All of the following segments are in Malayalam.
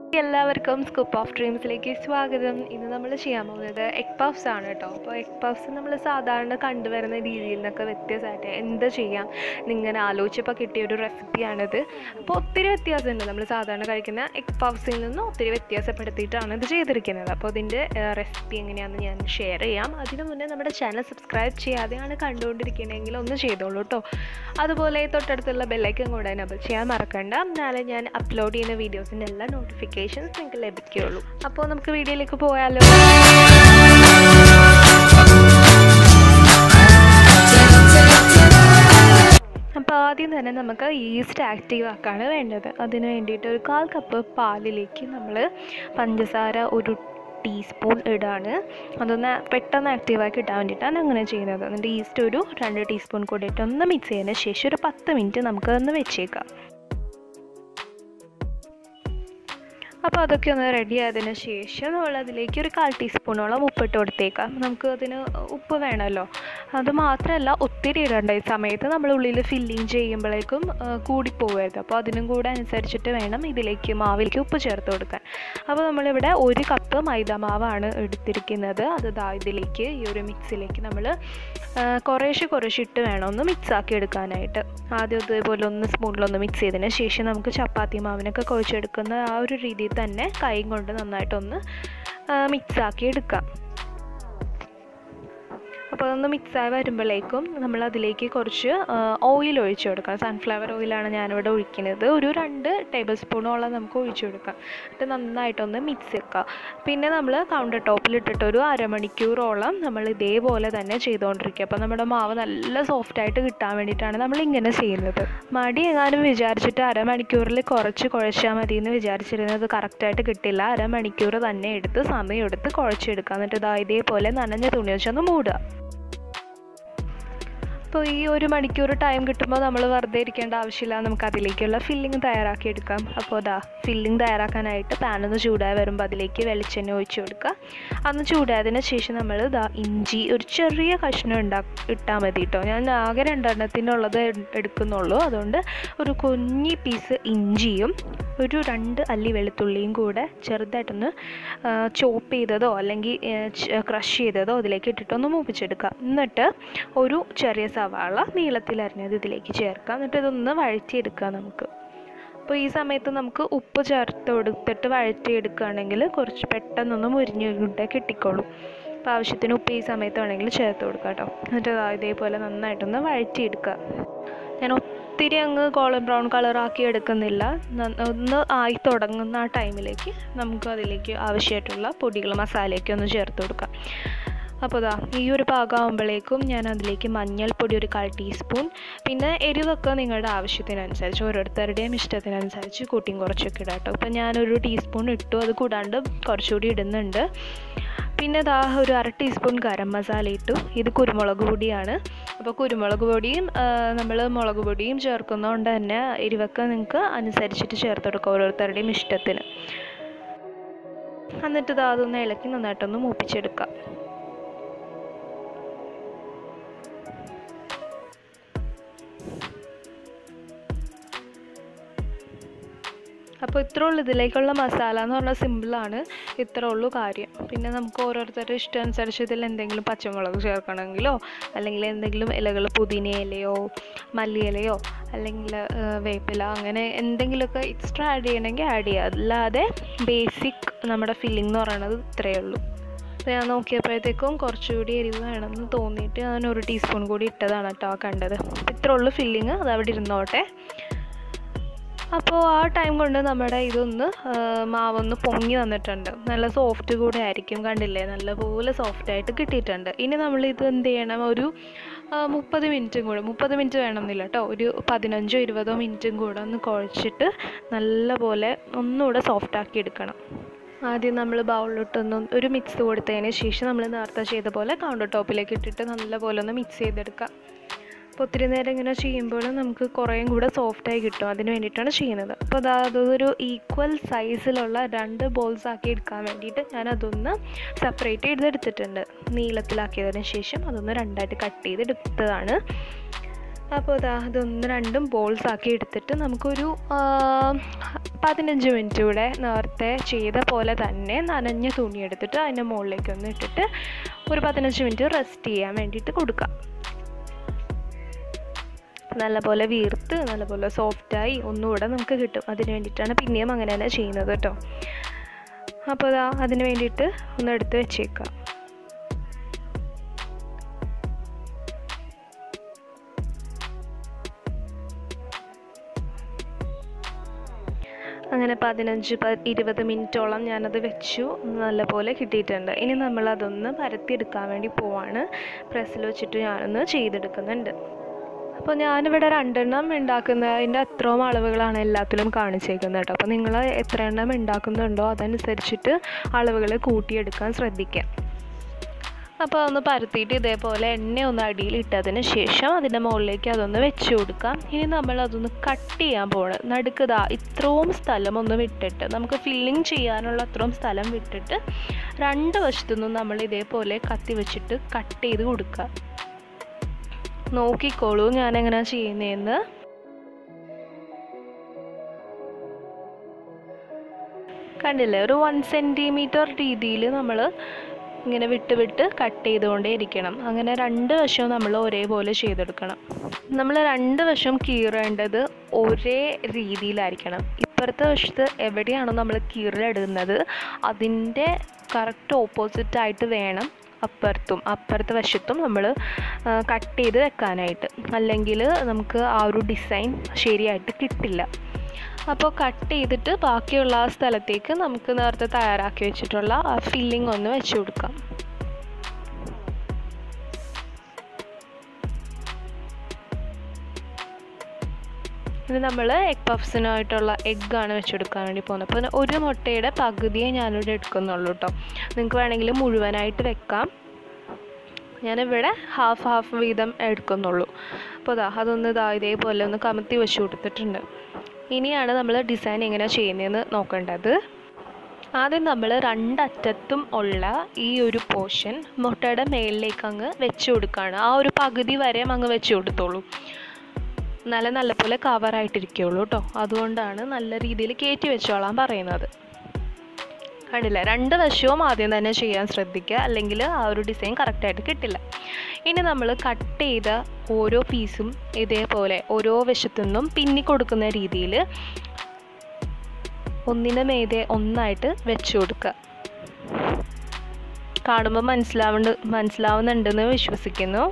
എല്ലാവർക്കും സ്കൂപ്പ് ഓഫ് ഡ്രീംസിലേക്ക് സ്വാഗതം ഇന്ന് നമ്മൾ ചെയ്യാൻ പോകുന്നത് എഗ് പഫ്സ് ആണ് കേട്ടോ അപ്പോൾ എഗ് പഫ്സ് നമ്മൾ സാധാരണ കണ്ടുവരുന്ന രീതിയിൽ നിന്നൊക്കെ വ്യത്യാസമായിട്ട് എന്ത് ചെയ്യാം എന്നിങ്ങനെ ആലോചിച്ചപ്പോൾ കിട്ടിയ ഒരു റെസിപ്പിയാണിത് അപ്പോൾ ഒത്തിരി വ്യത്യാസമുണ്ട് നമ്മൾ സാധാരണ കഴിക്കുന്ന എഗ് പഫ്സിൽ നിന്ന് ഒത്തിരി വ്യത്യാസപ്പെടുത്തിയിട്ടാണ് ഇത് ചെയ്തിരിക്കുന്നത് അപ്പോൾ ഇതിൻ്റെ റെസിപ്പി എങ്ങനെയാണെന്ന് ഞാൻ ഷെയർ ചെയ്യാം അതിനു മുന്നേ നമ്മുടെ ചാനൽ സബ്സ്ക്രൈബ് ചെയ്യാതെയാണ് കണ്ടുകൊണ്ടിരിക്കുന്നതെങ്കിൽ ഒന്ന് ചെയ്തോളൂ കേട്ടോ അതുപോലെ തൊട്ടടുത്തുള്ള ബെല്ലൈക്കൻ കൂടെ എനബിൾ ചെയ്യാൻ മറക്കണ്ട എന്നാലേ ഞാൻ അപ്ലോഡ് ചെയ്യുന്ന വീഡിയോസിൻ്റെ എല്ലാ നോട്ടിഫിക്കേഷൻസ് നിങ്ങൾക്ക് ലഭിക്കുകയുള്ളൂ അപ്പോൾ നമുക്ക് വീഡിയോയിലേക്ക് പോയാലോ അപ്പോൾ ആദ്യം തന്നെ നമുക്ക് ഈസ്റ്റ് ആക്റ്റീവ് ആക്കാണ് വേണ്ടത് അതിന് വേണ്ടിയിട്ട് ഒരു കാൽ കപ്പ് പാലിലേക്ക് നമ്മൾ പഞ്ചസാര ഒരു ടീസ്പൂൺ ഇടാണ് അതൊന്ന് പെട്ടെന്ന് ആക്റ്റീവാക്കി കിട്ടാൻ വേണ്ടിയിട്ടാണ് അങ്ങനെ ചെയ്യുന്നത് എന്നിട്ട് ഈസ്റ്റ് ഒരു രണ്ട് ടീസ്പൂൺ കൂടി ഇട്ട് ഒന്ന് മിക്സ് ചെയ്തതിന് ശേഷം ഒരു പത്ത് മിനിറ്റ് നമുക്ക് ഒന്ന് വെച്ചേക്കാം അപ്പോൾ അതൊക്കെ ഒന്ന് റെഡി ആയതിന് ശേഷം നമ്മൾ അതിലേക്ക് ഒരു കാൽ ടീസ്പൂണോളം ഉപ്പിട്ട് കൊടുത്തേക്കാം നമുക്ക് അതിന് ഉപ്പ് വേണമല്ലോ അത് മാത്രമല്ല ഒത്തിരി ഇടണ്ട ഈ സമയത്ത് നമ്മൾ ഉള്ളിൽ ഫില്ലിങ് ചെയ്യുമ്പോഴേക്കും കൂടിപ്പോകരുത് അപ്പോൾ അതിനും കൂടെ അനുസരിച്ചിട്ട് വേണം ഇതിലേക്ക് മാവിലേക്ക് ഉപ്പ് ചേർത്ത് കൊടുക്കാൻ അപ്പോൾ നമ്മളിവിടെ ഒരു കപ്പ് മൈദ മാവാണ് എടുത്തിരിക്കുന്നത് അത് ദാ ഇതിലേക്ക് ഈ ഒരു മിക്സിലേക്ക് നമ്മൾ കുറേശ്ശെ കുറേശ്ശെ ഇട്ട് വേണം ഒന്ന് മിക്സ് ആക്കി എടുക്കാനായിട്ട് ആദ്യം ഇതുപോലെ ഒന്ന് സ്പൂണിലൊന്ന് മിക്സ് ചെയ്തതിന് ശേഷം നമുക്ക് ചപ്പാത്തി മാവിനൊക്കെ കുഴച്ചെടുക്കുന്ന ആ ഒരു രീതിയിൽ തന്നെ കൈ കൊണ്ട് നന്നായിട്ടൊന്ന് മിക്സ് ആക്കി എടുക്കാം അപ്പോൾ അതൊന്ന് മിക്സായി വരുമ്പോഴേക്കും നമ്മൾ അതിലേക്ക് കുറച്ച് ഓയിൽ ഒഴിച്ചു കൊടുക്കാം സൺഫ്ലവർ ഓയിലാണ് ഞാനിവിടെ ഒഴിക്കുന്നത് ഒരു രണ്ട് ടേബിൾ സ്പൂണോളം നമുക്ക് ഒഴിച്ചു കൊടുക്കാം എന്നിട്ട് നന്നായിട്ടൊന്ന് മിക്സ് വെക്കുക പിന്നെ നമ്മൾ കൗണ്ടർ ടോപ്പിൽ ഇട്ടിട്ട് ഒരു അരമണിക്കൂറോളം നമ്മൾ ഇതേപോലെ തന്നെ ചെയ്തുകൊണ്ടിരിക്കുക അപ്പോൾ നമ്മുടെ മാവ് നല്ല സോഫ്റ്റായിട്ട് കിട്ടാൻ വേണ്ടിയിട്ടാണ് നമ്മൾ ഇങ്ങനെ ചെയ്യുന്നത് മടി എങ്ങാനും വിചാരിച്ചിട്ട് അരമണിക്കൂറിൽ കുറച്ച് കുഴച്ചാൽ മതി എന്ന് വിചാരിച്ചിരുന്നത് കറക്റ്റായിട്ട് കിട്ടില്ല അരമണിക്കൂർ തന്നെ എടുത്ത് സമയം എടുത്ത് കുഴച്ചെടുക്കുക എന്നിട്ട് ഇതാ ഇതേപോലെ നനഞ്ഞ തുണി വെച്ചൊന്ന് മൂടുക അപ്പോൾ ഈ ഒരു മണിക്കൂർ ടൈം കിട്ടുമ്പോൾ നമ്മൾ വെറുതെ ഇരിക്കേണ്ട ആവശ്യമില്ല നമുക്ക് അതിലേക്കുള്ള ഫില്ലിങ് തയ്യാറാക്കി എടുക്കാം അപ്പോൾ അതാ ഫില്ലിങ് തയ്യാറാക്കാനായിട്ട് പാനൊന്ന് ചൂടായി വരുമ്പോൾ അതിലേക്ക് വെളിച്ചെണ്ണ ഒഴിച്ച് കൊടുക്കുക അന്ന് ചൂടായതിന് ശേഷം നമ്മൾ ഇതാ ഇഞ്ചി ഒരു ചെറിയ കഷ്ണം ഉണ്ടാ ഇട്ടാൽ മതി കേട്ടോ ഞാൻ ആകെ രണ്ടെണ്ണത്തിനുള്ളത് എടുക്കുന്നുള്ളൂ അതുകൊണ്ട് ഒരു കുഞ്ഞി പീസ് ഇഞ്ചിയും ഒരു രണ്ട് അല്ലി വെളുത്തുള്ളിയും കൂടെ ചെറുതായിട്ടൊന്ന് ചോപ്പ് ചെയ്തതോ അല്ലെങ്കിൽ ക്രഷ് ചെയ്തതോ അതിലേക്ക് ഇട്ടിട്ടൊന്ന് മൂപ്പിച്ചെടുക്കുക എന്നിട്ട് ഒരു ചെറിയ സവാള നീളത്തിലരിഞ്ഞത് ഇതിലേക്ക് ചേർക്കാം എന്നിട്ട് ഇതൊന്ന് വഴറ്റിയെടുക്കുക നമുക്ക് അപ്പോൾ ഈ സമയത്ത് നമുക്ക് ഉപ്പ് ചേർത്ത് കൊടുത്തിട്ട് വഴറ്റിയെടുക്കുകയാണെങ്കിൽ കുറച്ച് പെട്ടെന്നൊന്ന് മുരിഞ്ഞുകൊണ്ട് കിട്ടിക്കോളും അപ്പോൾ ആവശ്യത്തിന് ഉപ്പ് ഈ സമയത്ത് വേണമെങ്കിൽ ചേർത്ത് കൊടുക്കുക കേട്ടോ എന്നിട്ട് ഇതേപോലെ നന്നായിട്ടൊന്ന് വഴറ്റിയെടുക്കുക ഞാൻ ഒത്തിരി അങ്ങ് ഗോൾഡൻ ബ്രൗൺ കളറാക്കി എടുക്കുന്നില്ല ഒന്ന് ആയി തുടങ്ങുന്ന ആ ടൈമിലേക്ക് നമുക്ക് അതിലേക്ക് ആവശ്യമായിട്ടുള്ള പൊടികൾ മസാലയൊക്കെ ഒന്ന് ചേർത്ത് കൊടുക്കാം അപ്പോൾ ഇതാ ഈ ഒരു പാകമാകുമ്പോഴേക്കും ഞാൻ അതിലേക്ക് മഞ്ഞൾപ്പൊടി ഒരു കാൽ ടീസ്പൂൺ പിന്നെ എരിവൊക്കെ നിങ്ങളുടെ ആവശ്യത്തിനനുസരിച്ച് ഓരോരുത്തരുടെയും ഇഷ്ടത്തിനനുസരിച്ച് കൂട്ടിയും കുറച്ചൊക്കെ ഇടാം കേട്ടോ ഇപ്പം ഞാനൊരു ടീസ്പൂൺ ഇട്ടു അത് കൂടാണ്ട് കുറച്ചുകൂടി ഇടുന്നുണ്ട് പിന്നെ ഇതാ ഒരു അര ടീസ്പൂൺ ഗരം മസാല ഇട്ടു ഇത് കുരുമുളക് പൊടിയാണ് അപ്പോൾ കുരുമുളക് പൊടിയും നമ്മൾ മുളക് പൊടിയും ചേർക്കുന്നതുകൊണ്ട് തന്നെ എരിവൊക്കെ നിങ്ങൾക്ക് അനുസരിച്ചിട്ട് ചേർത്ത് കൊടുക്കുക ഓരോരുത്തരുടെയും ഇഷ്ടത്തിന് എന്നിട്ട് ഇതാ അതൊന്ന് ഇളക്കി നന്നായിട്ടൊന്ന് മൂപ്പിച്ചെടുക്കാം അപ്പോൾ ഇത്രേ ഉള്ളൂ ഇതിലേക്കുള്ള മസാല എന്ന് പറഞ്ഞാൽ സിമ്പിളാണ് ഇത്രേ ഉള്ളൂ കാര്യം പിന്നെ നമുക്ക് ഓരോരുത്തരുടെ ഇഷ്ടം അനുസരിച്ച് ഇതിൽ എന്തെങ്കിലും പച്ചമുളക് ചേർക്കണമെങ്കിലോ അല്ലെങ്കിൽ എന്തെങ്കിലും ഇലകൾ പുതിന ഇലയോ മല്ലി ഇലയോ അല്ലെങ്കിൽ വേപ്പില അങ്ങനെ എന്തെങ്കിലുമൊക്കെ എക്സ്ട്രാ ആഡ് ചെയ്യണമെങ്കിൽ ആഡ് ചെയ്യുക അല്ലാതെ ബേസിക് നമ്മുടെ ഫില്ലിംഗ് എന്ന് പറയുന്നത് ഇത്രയേ ഉള്ളൂ അപ്പോൾ ഞാൻ നോക്കിയപ്പോഴത്തേക്കും കുറച്ചുകൂടി എരിവ് വേണമെന്ന് തോന്നിയിട്ട് ഞാൻ ഒരു ടീസ്പൂൺ കൂടി ഇട്ടതാണ് കേട്ടോ കണ്ടത് ഇത്രേ ഉള്ളൂ ഫില്ലിങ് അത് അവിടെ ഇരുന്നോട്ടെ അപ്പോൾ ആ ടൈം കൊണ്ട് നമ്മുടെ ഇതൊന്ന് മാവൊന്ന് പൊങ്ങി വന്നിട്ടുണ്ട് നല്ല സോഫ്റ്റ് കൂടെ ആയിരിക്കും കണ്ടില്ലേ നല്ലപോലെ സോഫ്റ്റായിട്ട് കിട്ടിയിട്ടുണ്ട് ഇനി നമ്മൾ ഇത് എന്ത് ചെയ്യണം ഒരു മുപ്പത് മിനിറ്റും കൂടെ മുപ്പത് മിനിറ്റ് വേണമെന്നില്ല കേട്ടോ ഒരു പതിനഞ്ചോ ഇരുപതോ മിനിറ്റും കൂടെ ഒന്ന് കുഴച്ചിട്ട് നല്ലപോലെ ഒന്നുകൂടെ സോഫ്റ്റാക്കി എടുക്കണം ആദ്യം നമ്മൾ ബൗളിലിട്ടൊന്ന് ഒരു മിക്സ് കൊടുത്തതിന് ശേഷം നമ്മൾ നേരത്തെ ചെയ്ത പോലെ കൗണ്ടർ ടോപ്പിലേക്ക് ഇട്ടിട്ട് നല്ലപോലെ ഒന്ന് മിക്സ് ചെയ്തെടുക്കാം അപ്പോൾ ഒത്തിരി നേരം ഇങ്ങനെ ചെയ്യുമ്പോൾ നമുക്ക് കുറേയും കൂടെ സോഫ്റ്റായി കിട്ടും അതിന് വേണ്ടിയിട്ടാണ് ചെയ്യുന്നത് അപ്പോൾ അതാ അതൊരു ഈക്വൽ സൈസിലുള്ള രണ്ട് ബോൾസ് ആക്കി എടുക്കാൻ വേണ്ടിയിട്ട് ഞാൻ അതൊന്ന് സെപ്പറേറ്റ് ചെയ്തെടുത്തിട്ടുണ്ട് നീളത്തിലാക്കിയതിന് ശേഷം അതൊന്ന് രണ്ടായിട്ട് കട്ട് ചെയ്തെടുത്തതാണ് അപ്പോൾ ഇതാ ഇതൊന്ന് രണ്ടും ബോൾസ് ആക്കി എടുത്തിട്ട് നമുക്കൊരു ആ, പതിനഞ്ച് മിനിറ്റ് കൂടെ നേരത്തെ ചെയ്ത പോലെ തന്നെ നനഞ്ഞ തുണി എടുത്തിട്ട് അതിൻ്റെ മുകളിലേക്ക് ഒന്ന് ഇട്ടിട്ട് ഒരു പതിനഞ്ച് മിനിറ്റ് റെസ്റ്റ് ചെയ്യാൻ വേണ്ടിയിട്ട് കൊടുക്കാം നല്ലപോലെ വീർത്ത് നല്ലപോലെ സോഫ്റ്റായി ഒന്നുകൂടെ നമുക്ക് കിട്ടും അതിന് വേണ്ടിയിട്ടാണ് പിന്നെയും അങ്ങനെ തന്നെ ചെയ്യുന്നത് കേട്ടോ അപ്പോൾ ഇതാ അതിന് വേണ്ടിയിട്ട് ഒന്ന് എടുത്ത് വെച്ചേക്കാം അങ്ങനെ പതിനഞ്ച് പ ഇരുപത് മിനിറ്റോളം ഞാനത് വെച്ചു നല്ലപോലെ കിട്ടിയിട്ടുണ്ട് ഇനി നമ്മളതൊന്ന് പരത്തിയെടുക്കാൻ വേണ്ടി പോവാണ് പ്രസ്സിൽ വെച്ചിട്ട് ഞാനൊന്ന് ചെയ്തെടുക്കുന്നുണ്ട് അപ്പോൾ ഞാനിവിടെ രണ്ടെണ്ണം ഉണ്ടാക്കുന്നതിൻ്റെ അത്രയും അളവുകളാണ് എല്ലാത്തിലും കാണിച്ചേക്കുന്നത് കേട്ടോ അപ്പോൾ നിങ്ങൾ എത്ര എണ്ണം ഉണ്ടാക്കുന്നുണ്ടോ അതനുസരിച്ചിട്ട് അളവുകൾ കൂട്ടിയെടുക്കാൻ ശ്രദ്ധിക്കാം അപ്പോൾ അതൊന്ന് പരത്തിയിട്ട് ഇതേപോലെ എണ്ണ ഒന്ന് അടിയിൽ ഇട്ടതിന് ശേഷം അതിൻ്റെ മുകളിലേക്ക് അതൊന്ന് വെച്ച് കൊടുക്കാം ഇനി നമ്മൾ അതൊന്ന് കട്ട് ചെയ്യാൻ പോകണം നടുക്കതാ ഇത്രയും സ്ഥലം ഒന്ന് വിട്ടിട്ട് നമുക്ക് ഫില്ലിങ് ചെയ്യാനുള്ള അത്രയും സ്ഥലം വിട്ടിട്ട് രണ്ട് വശത്തുനിന്നും നമ്മൾ ഇതേപോലെ കത്തി വെച്ചിട്ട് കട്ട് ചെയ്ത് കൊടുക്കുക നോക്കിക്കോളൂ ഞാൻ എങ്ങനെയാണ് ചെയ്യുന്നതെന്ന് കണ്ടില്ലേ ഒരു വൺ സെൻറ്റിമീറ്റർ രീതിയിൽ നമ്മൾ ഇങ്ങനെ വിട്ട് വിട്ട് കട്ട് ചെയ്തുകൊണ്ടേ ഇരിക്കണം അങ്ങനെ രണ്ട് വശവും നമ്മൾ ഒരേപോലെ ചെയ്തെടുക്കണം നമ്മൾ രണ്ട് വശം കീറേണ്ടത് ഒരേ രീതിയിലായിരിക്കണം ഇപ്പുറത്തെ വശത്ത് എവിടെയാണോ നമ്മൾ കീറിലിടുന്നത് അതിൻ്റെ കറക്റ്റ് ഓപ്പോസിറ്റായിട്ട് വേണം അപ്പുറത്തും അപ്പുറത്തെ വശത്തും നമ്മൾ കട്ട് ചെയ്ത് വെക്കാനായിട്ട് അല്ലെങ്കിൽ നമുക്ക് ആ ഒരു ഡിസൈൻ ശരിയായിട്ട് കിട്ടില്ല അപ്പോൾ കട്ട് ചെയ്തിട്ട് ബാക്കിയുള്ള ആ സ്ഥലത്തേക്ക് നമുക്ക് നേരത്തെ തയ്യാറാക്കി വെച്ചിട്ടുള്ള ആ ഫില്ലിംഗ് ഒന്ന് വെച്ച് കൊടുക്കാം ഇത് നമ്മൾ എഗ് പഫ്സിനായിട്ടുള്ള എഗ്ഗാണ് വെച്ചെടുക്കാൻ വേണ്ടി പോകുന്നത് അപ്പോൾ ഒരു മുട്ടയുടെ പകുതിയെ ഞാനിവിടെ എടുക്കുന്നുള്ളൂ കേട്ടോ നിങ്ങൾക്ക് വേണമെങ്കിൽ മുഴുവനായിട്ട് വെക്കാം ഞാനിവിടെ ഹാഫ് ഹാഫ് വീതം എടുക്കുന്നുള്ളൂ അപ്പോൾ ഇതാ അതൊന്ന് ഇതാ ഇതേപോലെ ഒന്ന് കമത്തി വെച്ച് കൊടുത്തിട്ടുണ്ട് ഇനിയാണ് നമ്മൾ ഡിസൈൻ എങ്ങനെ ചെയ്യുന്നതെന്ന് നോക്കേണ്ടത് ആദ്യം നമ്മൾ രണ്ടറ്റത്തും ഉള്ള ഈ ഒരു പോർഷൻ മുട്ടയുടെ മേളിലേക്ക് അങ്ങ് വെച്ച് കൊടുക്കുകയാണ് ആ ഒരു പകുതി വരെ അങ്ങ് വെച്ച് കൊടുത്തോളൂ നല്ല നല്ലപോലെ കവറായിട്ടിരിക്കുള്ളൂ കേട്ടോ അതുകൊണ്ടാണ് നല്ല രീതിയിൽ കയറ്റി വെച്ചോളാൻ പറയുന്നത് കണ്ടില്ല രണ്ട് വശവും ആദ്യം തന്നെ ചെയ്യാൻ ശ്രദ്ധിക്കുക അല്ലെങ്കിൽ ആ ഒരു ഡിസൈൻ കറക്റ്റായിട്ട് കിട്ടില്ല ഇനി നമ്മൾ കട്ട് ചെയ്ത ഓരോ പീസും ഇതേപോലെ ഓരോ വശത്തു നിന്നും പിന്നി കൊടുക്കുന്ന രീതിയിൽ ഒന്നിന് മേതെ ഒന്നായിട്ട് വെച്ച് കൊടുക്കുക കാണുമ്പോൾ മനസ്സിലാവുന്നുണ്ട് മനസ്സിലാവുന്നുണ്ടെന്ന് വിശ്വസിക്കുന്നു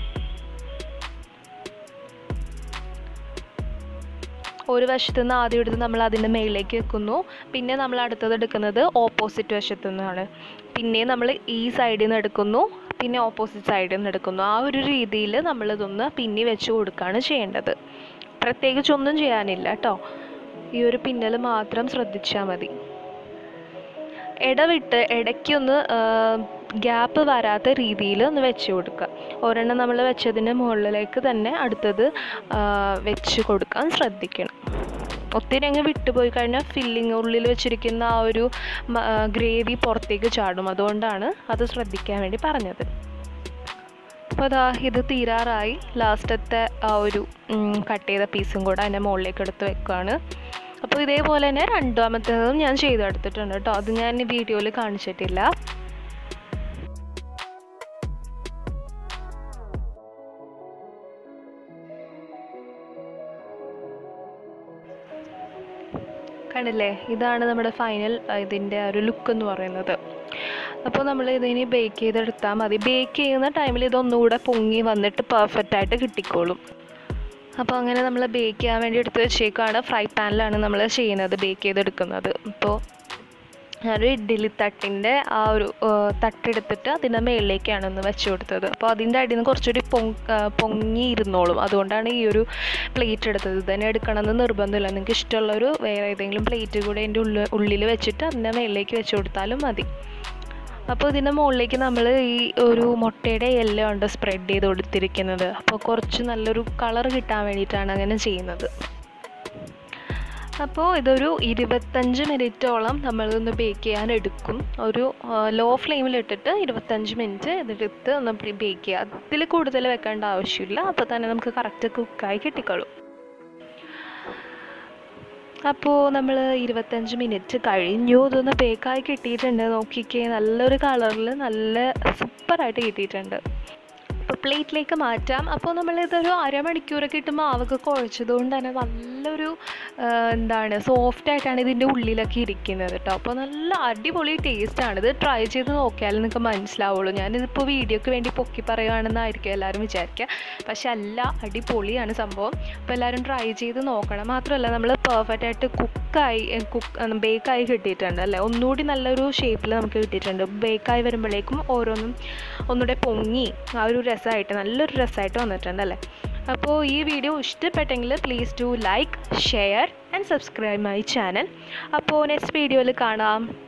ഒരു വശത്തു നിന്ന് ആദ്യം എടുത്ത് നമ്മൾ അതിൻ്റെ മേളിലേക്ക് വെക്കുന്നു പിന്നെ നമ്മൾ അടുത്തത് എടുക്കുന്നത് ഓപ്പോസിറ്റ് വശത്തു നിന്നാണ് പിന്നെ നമ്മൾ ഈ സൈഡിൽ നിന്ന് എടുക്കുന്നു പിന്നെ ഓപ്പോസിറ്റ് സൈഡിൽ നിന്ന് എടുക്കുന്നു ആ ഒരു രീതിയിൽ നമ്മളിതൊന്ന് പിന്നി വെച്ച് കൊടുക്കുകയാണ് ചെയ്യേണ്ടത് പ്രത്യേകിച്ചൊന്നും ചെയ്യാനില്ല കേട്ടോ ഈ ഒരു പിന്നൽ മാത്രം ശ്രദ്ധിച്ചാൽ മതി ഇടവിട്ട് ഇടയ്ക്കൊന്ന് ഗ്യാപ്പ് വരാത്ത രീതിയിൽ ഒന്ന് വെച്ച് കൊടുക്കുക ഒരെണ്ണം നമ്മൾ വെച്ചതിന് മുകളിലേക്ക് തന്നെ അടുത്തത് ആ, വെച്ച് കൊടുക്കാൻ ശ്രദ്ധിക്കണം ഒത്തിരി അങ്ങ് വിട്ടുപോയി കഴിഞ്ഞാൽ ഫില്ലിങ് ഉള്ളിൽ വെച്ചിരിക്കുന്ന ആ ഒരു ഗ്രേവി പുറത്തേക്ക് ചാടും അതുകൊണ്ടാണ് അത് ശ്രദ്ധിക്കാൻ വേണ്ടി പറഞ്ഞത് അപ്പോൾ അതാ ഇത് തീരാറായി ലാസ്റ്റത്തെ ആ ഒരു കട്ട് ചെയ്ത പീസും കൂടെ അതിൻ്റെ മുകളിലേക്ക് എടുത്ത് വെക്കുകയാണ് അപ്പോൾ ഇതേപോലെ തന്നെ രണ്ടാമത്തേതും ഞാൻ ചെയ്തെടുത്തിട്ടുണ്ട് കേട്ടോ അത് ഞാൻ വീഡിയോയിൽ കാണിച്ചിട്ടില്ല കണ്ടില്ലേ ഇതാണ് നമ്മുടെ ഫൈനൽ ഇതിൻ്റെ ഒരു ലുക്ക് എന്ന് പറയുന്നത് അപ്പോൾ നമ്മൾ ഇതിനി ബേക്ക് ചെയ്തെടുത്താൽ മതി ബേക്ക് ചെയ്യുന്ന ടൈമിൽ ഇതൊന്നുകൂടെ പൊങ്ങി വന്നിട്ട് പെർഫെക്റ്റ് ആയിട്ട് കിട്ടിക്കോളും അപ്പോൾ അങ്ങനെ നമ്മൾ ബേക്ക് ചെയ്യാൻ വേണ്ടി എടുത്ത് വെച്ചേക്കാണ് ഫ്രൈ പാനിലാണ് നമ്മൾ ചെയ്യുന്നത് ബേക്ക് ചെയ്തെടുക്കുന്നത് അപ്പോൾ ഞാനൊരു ഇഡ്ഡലി തട്ടിൻ്റെ ആ ഒരു ആ, തട്ടെടുത്തിട്ട് അതിൻ്റെ മുകളിലേക്കാണ് ഒന്ന് വെച്ച് കൊടുത്തത് അപ്പോൾ അതിൻ്റെ അടിയിൽ നിന്ന് കുറച്ചുകൂടി പൊങ് ആ, പൊങ്ങി ഇരുന്നോളും അതുകൊണ്ടാണ് ഈ ഒരു പ്ലേറ്റ് എടുത്തത് ഇത് തന്നെ എടുക്കണമെന്ന് നിർബന്ധമില്ല നിങ്ങൾക്ക് ഇഷ്ടമുള്ളൊരു വേറെ ഏതെങ്കിലും പ്ലേറ്റ് കൂടെ അതിൻ്റെ ഉള്ളിൽ ഉള്ളിൽ വെച്ചിട്ട് അതിൻ്റെ മുകളിലേക്ക് വെച്ച് കൊടുത്താലും മതി അപ്പോൾ ഇതിൻ്റെ മുകളിലേക്ക് നമ്മൾ ഈ ഒരു മുട്ടയുടെ എല്ലാം ഉണ്ട് സ്പ്രെഡ് ചെയ്ത് കൊടുത്തിരിക്കുന്നത് അപ്പോൾ കുറച്ച് നല്ലൊരു കളർ കിട്ടാൻ വേണ്ടിയിട്ടാണ് അങ്ങനെ ചെയ്യുന്നത് അപ്പോൾ ഇതൊരു ഇരുപത്തഞ്ച് മിനിറ്റോളം നമ്മളിതൊന്ന് ബേക്ക് ചെയ്യാൻ എടുക്കും ഒരു ലോ ഫ്ലെയിമിലിട്ടിട്ട് ഇരുപത്തഞ്ച് മിനിറ്റ് ഇതിലെടുത്ത് ഒന്ന് ബേക്ക് ചെയ്യുക അതിൽ കൂടുതൽ വെക്കേണ്ട ആവശ്യമില്ല അപ്പോൾ തന്നെ നമുക്ക് കറക്റ്റ് കുക്കായി കിട്ടിക്കോളും അപ്പോൾ നമ്മൾ ഇരുപത്തഞ്ച് മിനിറ്റ് കഴിഞ്ഞു ഇതൊന്ന് ബേക്കായി കിട്ടിയിട്ടുണ്ട് നോക്കിക്കേ നല്ലൊരു കളറിൽ നല്ല സൂപ്പറായിട്ട് കിട്ടിയിട്ടുണ്ട് അപ്പോൾ പ്ലേറ്റിലേക്ക് മാറ്റാം അപ്പോൾ നമ്മളിതൊരു അരമണിക്കൂറൊക്കെ ഇട്ട് മാവൊക്കെ കുഴച്ചതുകൊണ്ട് തന്നെ നല്ലൊരു ആ, എന്താണ് സോഫ്റ്റ് ആയിട്ടാണ് ഇതിൻ്റെ ഉള്ളിലൊക്കെ ഇരിക്കുന്നത് കേട്ടോ അപ്പോൾ നല്ല അടിപൊളി ടേസ്റ്റാണ് ഇത് ട്രൈ ചെയ്ത് നോക്കിയാൽ നിങ്ങൾക്ക് മനസ്സിലാവുള്ളൂ ഞാനിതിപ്പോൾ വീഡിയോക്ക് വേണ്ടി പൊക്കി പറയുകയാണെന്നായിരിക്കും എല്ലാവരും വിചാരിക്കുക പക്ഷെ അല്ല അടിപൊളിയാണ് സംഭവം അപ്പോൾ എല്ലാവരും ട്രൈ ചെയ്ത് നോക്കണം മാത്രമല്ല നമ്മൾ പെർഫെക്റ്റ് ആയിട്ട് കുക്കായി കുക്ക് ബേക്കായി കിട്ടിയിട്ടുണ്ട് അല്ലേ ഒന്നുകൂടി നല്ലൊരു ഷേപ്പിൽ നമുക്ക് കിട്ടിയിട്ടുണ്ട് ബേക്കായി വരുമ്പോഴേക്കും ഓരോന്നും ഒന്നുകൂടെ പൊങ്ങി ആ ഒരു രസമായിട്ട് നല്ലൊരു രസമായിട്ട് വന്നിട്ടുണ്ട് അല്ലേ അപ്പോൾ ഈ വീഡിയോ ഇഷ്ടപ്പെട്ടെങ്കിൽ please to like share and subscribe my channel അപ്പോൾ നെക്സ്റ്റ് വീഡിയോയിൽ കാണാം